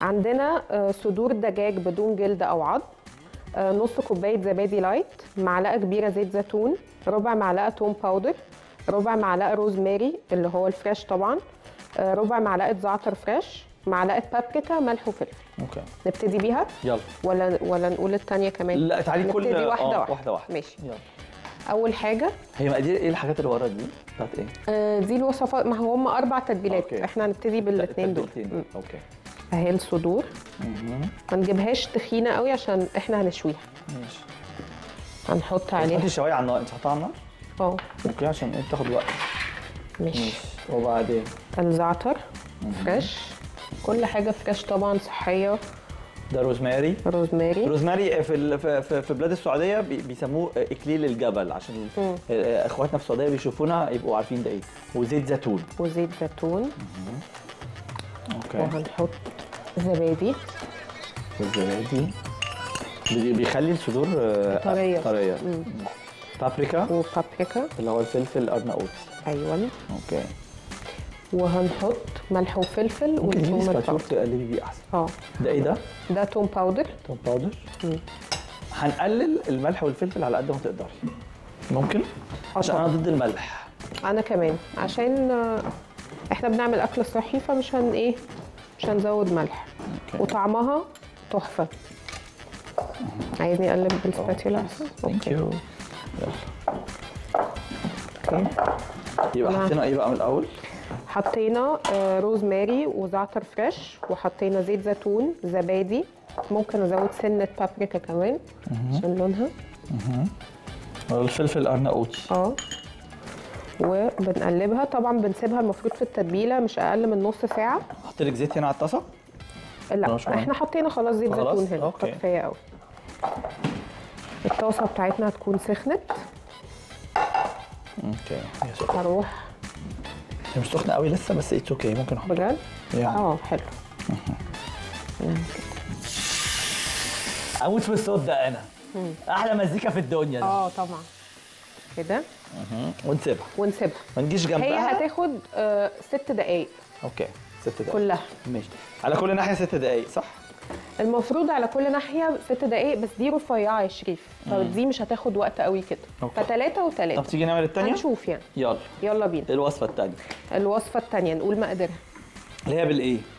عندنا آه، صدور دجاج بدون جلد او عظم آه، نص كوبايه زبادي لايت معلقه كبيره زيت زيتون ربع معلقه توم باودر ربع معلقه روزماري اللي هو الفريش طبعا آه، ربع معلقه زعتر فريش معلقه بابريكا ملح وفلفل اوكي نبتدي بيها يلا ولا ولا نقول التانية كمان لا تعالي كل نبتدي واحده آه، واحده واحده واحده ماشي يلا اول حاجه هي مقادير ايه الحاجات اللي ورا دي بتاعت ايه آه، دي الوصفات ما هم اربع تتبيلات أوكي. احنا هنبتدي بالاثنين دول التتبيلتين مم. اوكي اهي الصدور مهم. ما نجيبهاش تخينه قوي عشان احنا هنشويها ماشي هنحط حطي عليها الشوايه على النار انت حطها على النار اه اوكي عشان ايه بتاخد وقت ماشي ماشي وبعدين الزعتر فريش كل حاجه فريش طبعا صحيه ده روزماري روزماري روزماري في ال- في- في في بلاد السعوديه بي- بيسموه اكليل الجبل عشان مم. آه، اخواتنا في السعوديه بيشوفونا يبقوا عارفين ده ايه وزيت زيتون وزيت زيتون اوكي وهنحط زبادي والزبادي بي- بيخلي الصدور آه، طرية. طريه مم. بابريكا وبابريكا اللي هو الفلفل ارناؤوط ايوه اوكي وهنحط ملح وفلفل ممكن تجيبي والثوم سباتشور الباودر تقلبي بيه احسن اه ده ايه ده؟ ده توم باودر توم باودر مم. هنقلل الملح والفلفل على قد ما تقدري ممكن آه عشان انا طبعاً. ضد الملح انا كمان عشان آه، احنا بنعمل اكل صحي فمش هن ايه مش هنزود ملح اوكي وطعمها تحفه عايزني اقلب بالسباتيولا احسن ثانك يو اوكي يبقى نعم. حطينا ايه بقى من الاول؟ حطينا آه، روزماري وزعتر فريش وحطينا زيت زيتون زبادي ممكن ازود سنه بابريكا كمان عشان لونها الفلفل الارناؤوطي اه وبنقلبها طبعا بنسيبها المفروض في التتبيله مش اقل من نص ساعه احط لك زيت هنا على الطاسه لا مش مهم. احنا حطينا خلاص زيت خلاص؟ زيتون هنا أوكي. كفايه قوي الطاسه بتاعتنا هتكون سخنت اوكي هي سخنة. هروح هي مش سخنه قوي لسه بس اتس اوكي ممكن احط بجد يعني اه حلو اموت في الصوت ده انا احلى مزيكا في الدنيا ده اه طبعا كده ونسيبها ونسيبها ما نجيش هي جنبها هتاخد آه ست دقايق اوكي ست دقايق كلها ماشي على كل ناحيه ست دقايق صح؟ المفروض على كل ناحيه ست دقايق بس دي رفيعه يا شريف فدي مش هتاخد وقت قوي كده أوكي. فتلاته طب وتلاته تيجي نعمل الثانيه؟ هنشوف يعني يلا يلا بينا الوصفه الثانيه الوصفه الثانيه نقول مقاديرها اللي هي بالايه؟